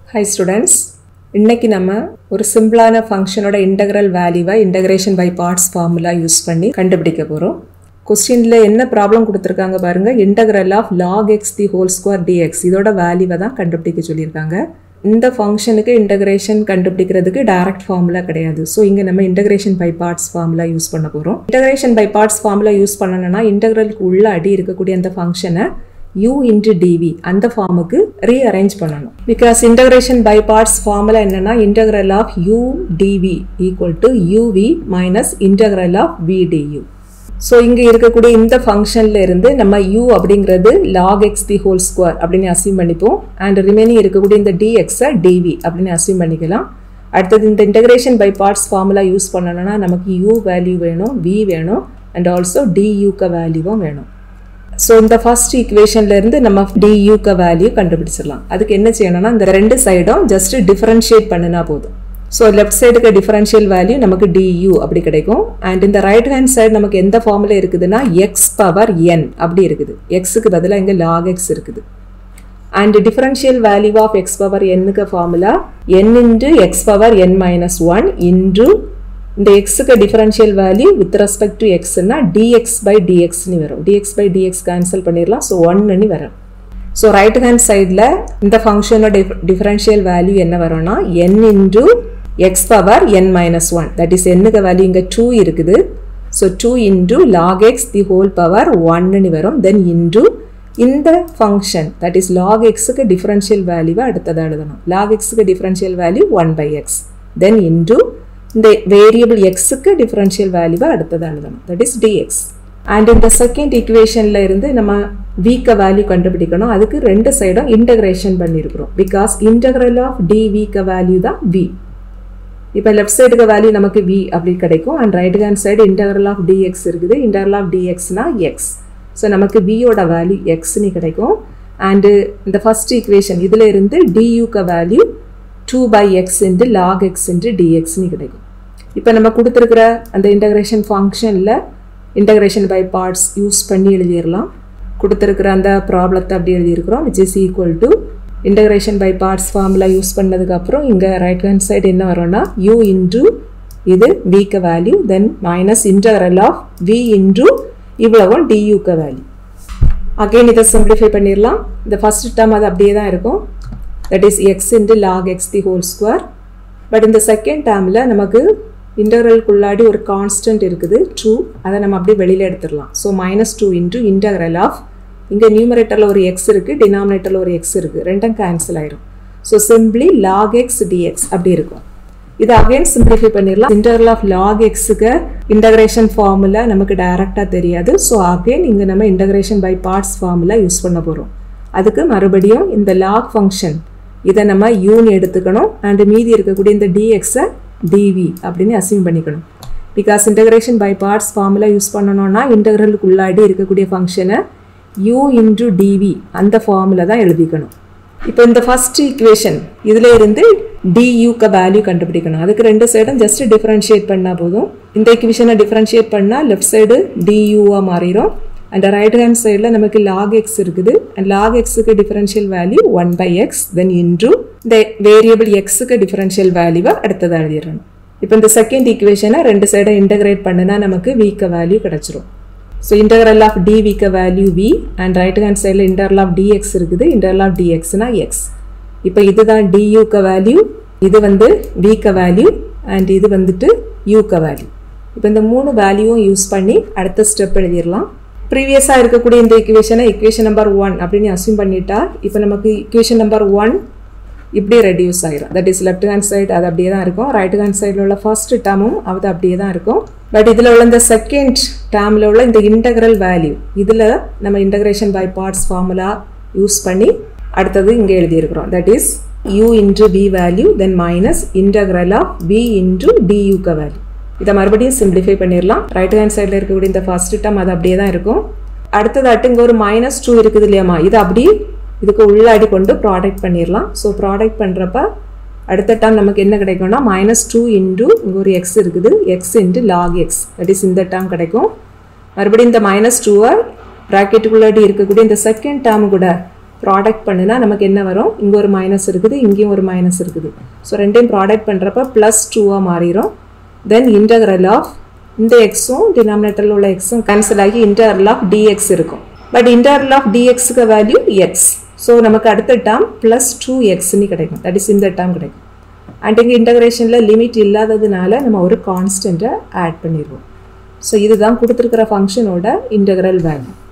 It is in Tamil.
ஹாய் ஸ்டூடெண்ட்ஸ் இன்னைக்கு நம்ம ஒரு சிம்பிளான ஃபங்க்ஷனோட இன்டகிரல் வேல்யூவை integration by parts formula use பண்ணி கண்டுபிடிக்க போகிறோம் கொஸ்டினில் என்ன ப்ராப்ளம் கொடுத்துருக்காங்க பாருங்க integral of log x the whole square d x இதோட வேல்யூவை தான் கண்டுபிடிக்க சொல்லியிருக்காங்க இந்த ஃபங்க்ஷனுக்கு இன்டகிரேஷன் கண்டுபிடிக்கிறதுக்கு டைரக்ட் ஃபார்முலா கிடையாது ஸோ இங்கே நம்ம integration by parts formula use பண்ண போகிறோம் integration by parts formula use பண்ணணும்னா இன்டகிரலுக்கு உள்ள அடி இருக்கக்கூடிய அந்த ஃபங்க்ஷனை u இன்ட்டு டிவி அந்த ஃபார்முக்கு ரீஅரேஞ்ச் பண்ணணும் because integration by parts formula என்னன்னா integral of u dv equal to uv minus integral of v du so இங்கே இருக்கக்கூடிய இந்த ஃபங்க்ஷனில் இருந்து நம்ம u அப்படிங்கிறது log x the whole square அப்படின்னு அசியூம் பண்ணிப்போம் அண்ட் ரிமைனிங் இருக்கக்கூடிய இந்த dx-அ dv அப்படின்னு அசியூம் பண்ணிக்கலாம் அடுத்தது இந்த integration by parts formula use பண்ணணும்னா நமக்கு u வேல்யூ வேணும் v வேணும் அண்ட் ஆல்சோ duக்கு வேல்யூவும் வேணும் ஸோ இந்த ஃபர்ஸ்ட் ஈக்குவேஷன்ல இருந்து நம்ம டியூக்க வேல்யூ கண்டுபிடிச்சிடலாம் அதுக்கு என்ன செய்யணும்னா இந்த ரெண்டு சைடும் ஜஸ்ட் டிஃபரன்ஷியேட் பண்ணினா போதும் ஸோ லெஃப்ட் சைடுக்கு டிஃபரன்ஷியல் வேல்யூ நமக்கு டியூ அப்படி கிடைக்கும் அண்ட் இந்த ரைட் ஹேண்ட் சைடு நமக்கு எந்த ஃபார்முலா இருக்குதுன்னா எக்ஸ் பவர் என் அப்படி இருக்குது எக்ஸுக்கு பதிலாக இங்கே லாக் எக்ஸ் இருக்குது and differential value of x power என்னுக்கு formula n into x power n minus one into இந்த எக்ஸுக்கு differential value with respect to எக்ஸ்னா டிஎக்ஸ் பை டிஎக்ஸ்னு வரும் டிஎக்ஸ் பை டிஎக்ஸ் கேன்சல் பண்ணிடலாம் ஸோ ஒன்னு வரும் ஸோ ரைட் ஹேண்ட் சைடில் இந்த ஃபங்க்ஷனோட டிஃபரன்ஷியல் வேல்யூ என்ன வரும்னா n into x power n minus one that is என்னுக்கு வேல்யூ இங்கே டூ இருக்குது so two into log x the whole power ஒன்னு வரும் தென் இன்டு இந்த ஃபங்க்ஷன் தட் இஸ் லாக் எக்ஸுக்கு டிஃபரன்ஷியல் வேல்யூவை அடுத்ததாக எழுதணும் லாக் எக்ஸுக்கு differential value one by x then into இந்த வேரியபிள் எக்ஸுக்கு டிஃபரன்ஷியல் வேல்யூவை அடுத்ததாக எழுதணும் தட் இஸ் டிஎக்ஸ் அண்ட் இந்த செகண்ட் ஈக்குவேஷனில் இருந்து நம்ம வீக்க வேல்யூ கண்டுபிடிக்கணும் அதுக்கு ரெண்டு சைடும் இன்டகிரேஷன் பண்ணியிருக்கிறோம் பிகாஸ் இன்டகிரல் ஆஃப் டி வீக்க வேல்யூ தான் வி இப்போ லெஃப்ட் சைடுக்கு வேல்யூ நமக்கு வி அப்படி கிடைக்கும் and right hand side integral of dx இருக்குது இன்டகிரல் ஆஃப் டிஎக்ஸ்னா எக்ஸ் ஸோ நமக்கு வியோட வேல்யூ எக்ஸ்னு கிடைக்கும் அண்டு இந்த ஃபர்ஸ்ட் ஈக்குவேஷன் இதில் இருந்து டியூக்க value two by x into log x into டிஎக்ஸ்னு கிடைக்கும் இப்போ நம்ம கொடுத்துருக்குற அந்த இன்டகிரேஷன் ஃபங்க்ஷனில் இன்டகிரேஷன் பை பார்ட்ஸ் யூஸ் பண்ணி எழுதிடலாம் கொடுத்துருக்குற அந்த ப்ராப்ளத்தை அப்படி எழுதியிருக்கிறோம் which is equal to integration by parts formula use பண்ணதுக்கப்புறம் இங்கே ரைட் ஹேண்ட் சைடு என்ன வரும்னா யூ இன்டு இது விக்க value then minus integral of v into இவ்வளவும் டியூக்க வேல்யூ அகெயின் இதை சிம்பிளிஃபை பண்ணிடலாம் இந்த ஃபர்ஸ்ட் டேர்ம் அது அப்படியே தான் இருக்கும் that is x into log x the whole square but இந்த செகண்ட் டேர்மில் நமக்கு இன்டகரலுக்குள்ளாடி ஒரு கான்ஸ்டன்ட் இருக்குது டூ அதை நம்ம அப்படியே வெளியில் எடுத்துடலாம் so minus two into integral of இங்கே நியூமரேட்டரில் ஒரு எக்ஸ் இருக்குது டினாமினேட்டரில் ஒரு எக்ஸ் இருக்குது ரெண்டும் கேன்சல் ஆயிரும் so simply log x dx அப்படி இருக்கும் இது அகைன் சிம்பிளிஃபை பண்ணிடலாம் இன்டர்வல் ஆஃப் லாக் எக்ஸுக்கு இன்டகிரேஷன் ஃபார்முலா நமக்கு டைரெக்டாக தெரியாது ஸோ அகைன் இங்கே நம்ம integration by parts formula use பண்ண போகிறோம் அதுக்கு மறுபடியும் இந்த லாக் ஃபங்க்ஷன் இதை நம்ம யூன் எடுத்துக்கணும் அண்ட் மீதி இருக்கக்கூடிய இந்த டிஎக்ஸை டிவி அப்படின்னு அசியூம் பண்ணிக்கணும் because integration by parts formula use பண்ணணும்னா இன்டகிரலுக்கு உள்ளாடி இருக்கக்கூடிய ஃபங்க்ஷனை யூ இன்டு டிவி அந்த ஃபார்முலா தான் எழுதிக்கணும் இப்போ இந்த ஃபர்ஸ்ட் ஈக்குவேஷன் இதில் இருந்து டியூக்க வேல்யூ கண்டுபிடிக்கணும் அதுக்கு ரெண்டு சைடும் ஜஸ்ட் டிஃப்ரென்ஷியேட் பண்ணால் போதும் இந்த ஈக்குவேஷனை டிஃப்ரென்ஷியேட் பண்ணால் லெஃப்ட் சைடு டியூவாக மாறிடும் அண்ட் ரைட் ஹேண்ட் சைடில் நமக்கு லாக் எக்ஸ் இருக்குது அண்ட் லாக் எக்ஸுக்கு differential value one by x then into இந்த வேரியபிள் எக்ஸுக்கு டிஃபரன்ஷியல் வேல்யூவை அடுத்ததாக எழுதிடணும் இப்போ இந்த செகண்ட் ஈக்குவேஷனை ரெண்டு சைடை இன்டகிரேட் பண்ணுனா நமக்கு வீக்க வேல்யூ கிடச்சிரும் ஸோ இன்டகரல் ஆஃப் டி வீக்க value v and right hand சைடில் இன்டர்வல் ஆஃப் டிஎக்ஸ் இருக்குது இன்டர்வல் ஆஃப் டிஎக்ஸ்னா எக்ஸ் இப்போ இதுதான் டியூக்க வேல்யூ இது வந்து வீக்க வேல்யூ அண்ட் இது வந்துட்டு யூக்க வேல்யூ இப்போ இந்த மூணு வேல்யூவும் யூஸ் பண்ணி அடுத்த ஸ்டெப் எழுதிடலாம் ப்ரீவியஸாக இருக்கக்கூடிய இந்த இக்குவேஷனை இக்குவேஷன் நம்பர் ஒன் அப்படின்னு அசியூம் பண்ணிட்டா இப்போ நமக்கு இக்குவேஷன் நம்பர் ஒன் இப்படியே ரெடியூஸ் ஆகிரும் that is left hand side அது அப்படியே தான் இருக்கும் ரைட் ஹேண்ட் சைடில் உள்ள ஃபர்ஸ்ட் டேர்மும் அது அப்படியே தான் இருக்கும் பட் இதில் உள்ள இந்த செகண்ட் டேர்மில் உள்ள இந்த இன்டகிரல் வேல்யூ இதில் நம்ம integration by parts formula use பண்ணி அடுத்தது இங்கே எழுதியிருக்கிறோம் that is u into v value then minus integral of v into டியூக்க வேல்யூ இதை மறுபடியும் சிம்பிளிஃபை பண்ணிடலாம் ரைட் ஹேண்ட் சைடில் இருக்கக்கூடிய இந்த ஃபர்ஸ்ட் டேர்ம் அது அப்படியே தான் இருக்கும் அடுத்ததாட்டு இங்கே ஒரு மைனஸ் டூ இருக்குது இல்லையாமா இது அப்படியே இதுக்கு உள்ளாடி கொண்டு ப்ராடக்ட் பண்ணிடலாம் ஸோ ப்ராடக்ட் பண்ணுறப்ப அடுத்த டேர்ம் நமக்கு என்ன கிடைக்கும்னா மைனஸ் டூ இன்டூ இங்கே ஒரு எக்ஸ் இருக்குது x into log x that is இந்த டேர்ம் கிடைக்கும் மறுபடியும் இந்த மைனஸ் டூவை ப்ராக்கெட்டுக்குள்ளாடி இருக்கக்கூடிய இந்த செகண்ட் டேர்ம் கூட ப்ராடக்ட் பண்ணுனா நமக்கு என்ன வரும் இங்கே ஒரு மைனஸ் இருக்குது இங்கேயும் ஒரு மைனஸ் இருக்குது ஸோ ரெண்டையும் ப்ராடக்ட் பண்ணுறப்ப ப்ளஸ் டூவாக மாறிடும் தென் இன்டகரல் ஆஃப் இந்த எக்ஸும் டினாமினேட்டரில் உள்ள எக்ஸும் கேன்சல் ஆகி இன்டகரல் ஆஃப் டிஎக்ஸ் இருக்கும் பட் இன்டகரல் ஆஃப் டிஎக்ஸுக்கு வேல்யூ எக்ஸ் ஸோ நமக்கு அடுத்த டேர்ம் ப்ளஸ் டூ எக்ஸ்னு கிடைக்கும் தட் இஸ் இந்த டேர்ம் கிடைக்கும் அண்ட் இங்கே இன்டகிரேஷனில் லிமிட் இல்லாததுனால நம்ம ஒரு கான்ஸ்டண்ட்டை ஆட் பண்ணிடுவோம் ஸோ இதுதான் கொடுத்துருக்கிற ஃபங்க்ஷனோட இன்டகரல் வேல்யூ